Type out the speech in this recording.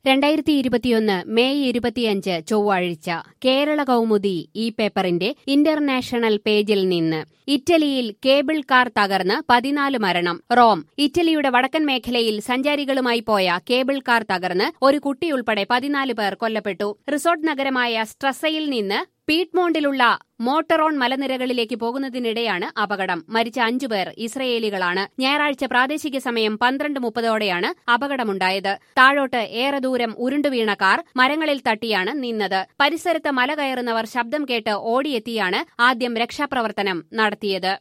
രണ്ടായിരത്തി ഇരുപത്തിയൊന്ന് മെയ് ഇരുപത്തിയഞ്ച് ചൊവ്വാഴ്ച കേരള കൗമുദി ഈ പേപ്പറിന്റെ ഇന്റർനാഷണൽ പേജിൽ നിന്ന് ഇറ്റലിയിൽ കേബിൾ കാർ തകർന്ന് പതിനാല് മരണം റോം ഇറ്റലിയുടെ വടക്കൻ മേഖലയിൽ സഞ്ചാരികളുമായി പോയ കേബിൾ കാർ തകർന്ന് ഒരു കുട്ടിയുൾപ്പെടെ പതിനാല് പേർ കൊല്ലപ്പെട്ടു റിസോർട്ട് നഗരമായ സ്ട്രസയിൽ നിന്ന് പീറ്റ്മോണ്ടിലുള്ള മോട്ടറോൺ മലനിരകളിലേക്ക് പോകുന്നതിനിടെയാണ് അപകടം മരിച്ച അഞ്ചുപേർ ഇസ്രയേലികളാണ് ഞായറാഴ്ച പ്രാദേശിക സമയം പന്ത്രണ്ട് മുപ്പതോടെയാണ് അപകടമുണ്ടായത് താഴോട്ട് ഏറെ ദൂരം ഉരുണ്ടുവീണ കാർ മരങ്ങളിൽ തട്ടിയാണ് നിന്നത് പരിസരത്ത് മല കയറുന്നവർ ശബ്ദം കേട്ട് ഓടിയെത്തിയാണ് ആദ്യം രക്ഷാപ്രവർത്തനം നടത്തിയത്